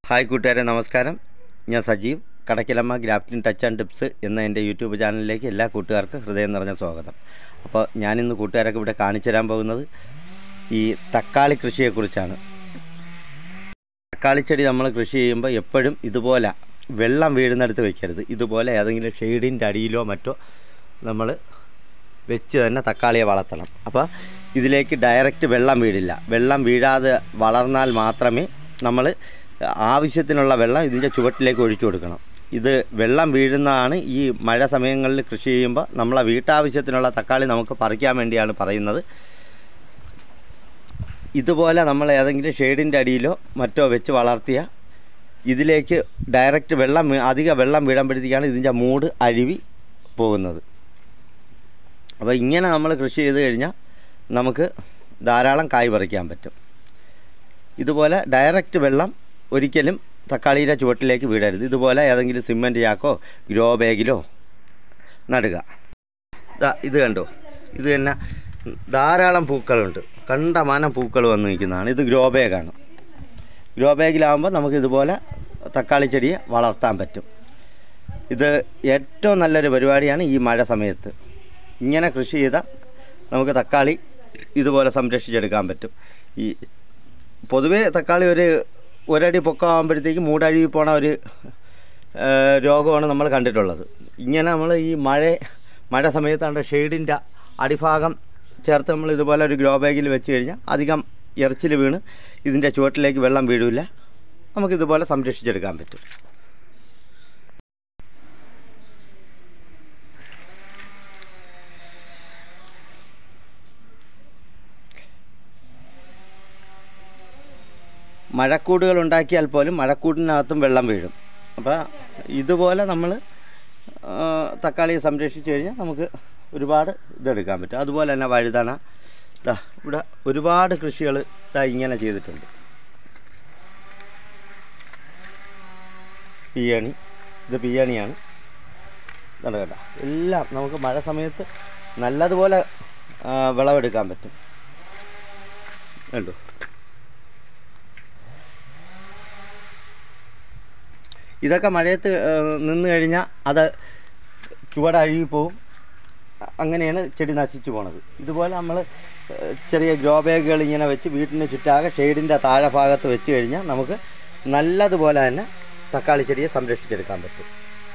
hi കൂട്ടുകാരെ നമസ്കാരം ഞാൻ Sajeev Kadakkilamma crafting touch and tips എന്ന എൻ്റെ യൂട്യൂബ് ചാനലിലേക്ക് എല്ലാ കൂട്ടുകാർക്കും ഹൃദയം നിറഞ്ഞ സ്വാഗതം അപ്പോൾ ഞാനിന്ന് കൂട്ടുകാരൊക്കെ ഇവിടെ കാണിച്ചു തരാൻ പോകുന്നത് ഈ തക്കാളി കൃഷിയെക്കുറിച്ചാണ് തക്കാളി ചെടി നമ്മൾ കൃഷി ചെയ്യുമ്പോൾ എപ്പോഴും ഇതുപോലെ വെള്ളം വീഴുന്നിടത്ത് വെക്കരുത് ഇതുപോലെ ഏതെങ്കിലും ഷെയ്ഡിൻ്റെ അടിയിലോ മറ്റോ നമ്മൾ വെച്ച് തന്നെ തക്കാളിയെ വളർത്തണം അപ്പോൾ ഇതിലേക്ക് ഡയറക്റ്റ് വെള്ളം വീഴില്ല വെള്ളം വീഴാതെ വളർന്നാൽ മാത്രമേ നമ്മൾ ആവശ്യത്തിനുള്ള വെള്ളം ഇതിൻ്റെ ചുവട്ടിലേക്ക് ഒഴിച്ചു കൊടുക്കണം ഇത് വെള്ളം വീഴുന്നതാണ് ഈ മഴ സമയങ്ങളിൽ കൃഷി ചെയ്യുമ്പോൾ നമ്മളെ വീട്ടാവശ്യത്തിനുള്ള തക്കാളി നമുക്ക് പറിക്കാൻ വേണ്ടിയാണ് പറയുന്നത് ഇതുപോലെ നമ്മൾ ഏതെങ്കിലും ഷെയ്ഡിൻ്റെ അടിയിലോ മറ്റോ വെച്ച് വളർത്തിയ ഇതിലേക്ക് ഡയറക്റ്റ് വെള്ളം വീ- അധിക വെള്ളം വീഴുമ്പോഴത്തേക്കാണ് ഇതിൻ്റെ മൂട് അഴുവി പോകുന്നത് അപ്പോൾ ഇങ്ങനെ നമ്മൾ കൃഷി ചെയ്ത് കഴിഞ്ഞാൽ നമുക്ക് ധാരാളം കായ് പറിക്കാൻ പറ്റും ഇതുപോലെ ഡയറക്റ്റ് വെള്ളം ഒരിക്കലും തക്കാളിയുടെ ചുവട്ടിലേക്ക് വീഴരുത് ഇതുപോലെ ഏതെങ്കിലും സിമൻറ്റ് ചാക്കോ ഗ്രോ ബാഗിലോ നടുക ദാ ഇത് കണ്ടോ ഇത് തന്നെ ധാരാളം പൂക്കളുണ്ട് കണ്ടമാനം പൂക്കൾ വന്ന് നിൽക്കുന്നതാണ് ഇത് ഗ്രോ ബാഗാണ് ഗ്രോ ബാഗിലാകുമ്പോൾ നമുക്ക് ഇതുപോലെ തക്കാളി ചെടിയെ വളർത്താൻ പറ്റും ഇത് ഏറ്റവും നല്ലൊരു പരിപാടിയാണ് ഈ മഴ സമയത്ത് ഇങ്ങനെ കൃഷി ചെയ്താൽ നമുക്ക് തക്കാളി ഇതുപോലെ സംരക്ഷിച്ചെടുക്കാൻ പറ്റും ഈ പൊതുവേ തക്കാളി ഒരു ഒരടി പൊക്കമാകുമ്പോഴത്തേക്ക് മൂടഴുകി പോണ ഒരു ആ, രോഗമാണ് നമ്മൾ കണ്ടിട്ടുള്ളത് ഇങ്ങനെ നമ്മൾ ഈ മഴ മഴ സമയത്താണ്ട് ഷെയ്ഡിൻ്റെ അടിഭാഗം ചേർത്ത് നമ്മൾ ഇതുപോലെ ഒരു ഗ്രോ ബാഗിൽ വെച്ച് കഴിഞ്ഞാൽ അധികം ഇറച്ചിൽ വീണ് ഇതിൻ്റെ ചുവട്ടിലേക്ക് വെള്ളം വീഴില്ല നമുക്കിതുപോലെ സംരക്ഷിച്ചെടുക്കാൻ പറ്റും മഴക്കൂടുകൾ ഉണ്ടാക്കിയാൽ പോലും മഴക്കൂടിനകത്തും വെള്ളം വീഴും അപ്പോൾ ഇതുപോലെ നമ്മൾ തക്കാളിയെ സംരക്ഷിച്ച് കഴിഞ്ഞാൽ നമുക്ക് ഒരുപാട് ഇതെടുക്കാൻ പറ്റും അതുപോലെ തന്നെ വഴുതണ ദാ ഇവിടെ ഒരുപാട് കൃഷികൾ ഇതാ ഇങ്ങനെ ചെയ്തിട്ടുണ്ട് പിയണി ഇത് പിയണിയാണ് ഇതാണ് കേട്ടോ എല്ലാം നമുക്ക് മഴ സമയത്ത് നല്ലതുപോലെ ആ, വിളവെടുക്കാൻ പറ്റും കണ്ടു ഇതൊക്കെ മഴയത്ത് ഏഹ്, നിന്ന് കഴിഞ്ഞാൽ അത് ചുവടഴുകി പോവും അ- അങ്ങനെയാണ് ചെടി നശിച്ചു പോണത് ഇതുപോലെ നമ്മൾ ചെറിയ ഗ്രോ ബാഗുകൾ ഇങ്ങനെ വെച്ച് വീട്ടിന് ചുറ്റാകെ ഷെയ്ഡിൻ്റെ താഴെ ഭാഗത്ത് വെച്ച് കഴിഞ്ഞാൽ നമുക്ക് നല്ലതുപോലെ തന്നെ തക്കാളി ചെടിയെ സംരക്ഷിച്ചെടുക്കാൻ പറ്റും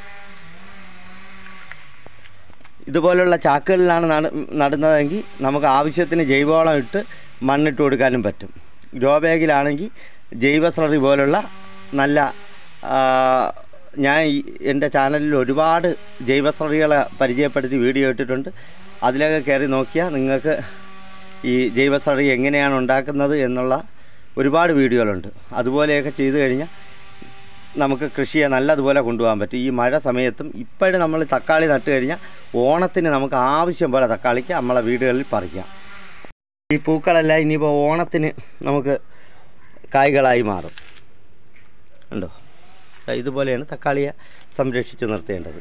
ഇതുപോലുള്ള ചാക്കുകളിലാണ് നട നടുന്നതെങ്കിൽ നമുക്ക് ആവശ്യത്തിന് ജൈവവളം ഇട്ട് മണ്ണിട്ട് കൊടുക്കാനും പറ്റും ഗ്രോ ബാഗിലാണെങ്കിൽ ജൈവസ്ലറി പോലുള്ള നല്ല ആ, ഞാൻ ഈ എൻ്റെ ചാനലിൽ ഒരുപാട് ജൈവസ്ലറികളെ പരിചയപ്പെടുത്തി വീഡിയോ ഇട്ടിട്ടുണ്ട് അതിലൊക്കെ കയറി നോക്കിയാൽ നിങ്ങൾക്ക് ഈ ജൈവസ്ലറി എങ്ങനെയാണ് ഉണ്ടാക്കുന്നത് എന്നുള്ള ഒരുപാട് വീഡിയോകളുണ്ട് അതുപോലെയൊക്കെ ചെയ്തു കഴിഞ്ഞാൽ നമുക്ക് കൃഷിയെ നല്ലതുപോലെ കൊണ്ടുപോകാൻ പറ്റും ഈ മഴ സമയത്തും ഇപ്പോഴും നമ്മൾ തക്കാളി നട്ട് കഴിഞ്ഞാൽ ഓണത്തിന് നമുക്ക് ആവശ്യം പോലെ തക്കാളിക്ക് നമ്മളെ വീടുകളിൽ പറിക്കാം ഈ പൂക്കളെല്ലാം ഇനിയിപ്പോൾ ഓണത്തിന് നമുക്ക് കായ്കളായി മാറും ഉണ്ടോ ദാ ഇതുപോലെയാണ് തക്കാളിയെ സംരക്ഷിച്ച് നിർത്തേണ്ടത്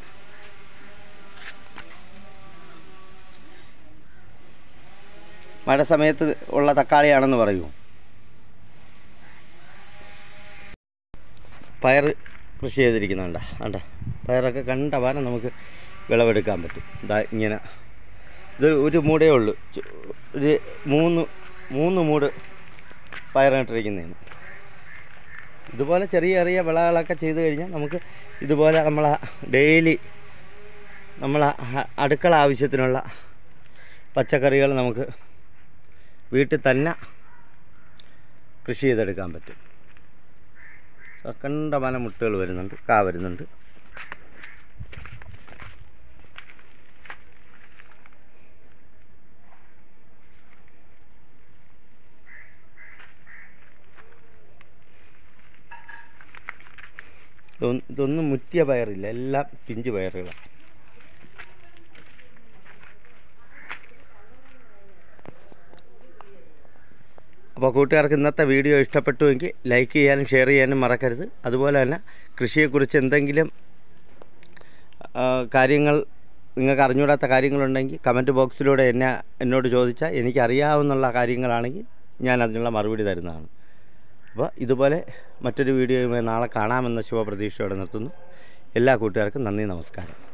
മഴ സമയത്ത് ഉള്ള തക്കാളിയാണെന്ന് പറയൂ പയർ കൃഷി ചെയ്തിരിക്കുന്നുണ്ട കണ്ട പയറൊക്കെ കണ്ട വാനം നമുക്ക് വിളവെടുക്കാൻ പറ്റും ഇതാ ഇങ്ങനെ ഇത് ഒരു മൂടേ ഉള്ളൂ ചു- ഒരു മൂന്ന് മൂന്ന് മൂട് പയറിട്ടിരിക്കുന്നതാണ് ഇതുപോലെ ചെറിയ ചെറിയ വിളകളൊക്കെ ചെയ്ത് കഴിഞ്ഞാൽ നമുക്ക് ഇതുപോലെ നമ്മളെ ഡെയിലി നമ്മളെ അ- അടുക്കള ആവശ്യത്തിനുള്ള പച്ചക്കറികൾ നമുക്ക് വീട്ടിൽ തന്നെ കൃഷി ചെയ്തെടുക്കാൻ പറ്റും കണ്ടമാനം മുട്ടുകൾ വരുന്നുണ്ട് കാ വരുന്നുണ്ട് ഇതൊന്നും ഇതൊന്നും മുറ്റിയ പയറില്ല എല്ലാം പിഞ്ച് പയറുകളാണ് അപ്പോൾ കൂട്ടുകാർക്ക് ഇന്നത്തെ വീഡിയോ ഇഷ്ടപ്പെട്ടുവെങ്കിൽ ലൈക്ക് ചെയ്യാനും ഷെയർ ചെയ്യാനും മറക്കരുത് അതുപോലെ തന്നെ കൃഷിയെക്കുറിച്ച് എന്തെങ്കിലും ആ, കാര്യങ്ങൾ നിങ്ങൾക്ക് അറിഞ്ഞൂടാത്ത കാര്യങ്ങളുണ്ടെങ്കിൽ കമൻറ്റ് ബോക്സിലൂടെ എന്നെ എന്നോട് ചോദിച്ചാൽ എനിക്ക് അറിയാവുന്നുള്ള കാര്യങ്ങളാണെങ്കിൽ ഞാൻ അതിനുള്ള മറുപടി തരുന്നതാണ് അപ്പോൾ ഇതുപോലെ മറ്റൊരു വീഡിയോയുമായി നാളെ കാണാമെന്ന ശുഭപ്രതീക്ഷയോടെ നിർത്തുന്നു എല്ലാ കൂട്ടുകാർക്കും നന്ദി നമസ്കാരം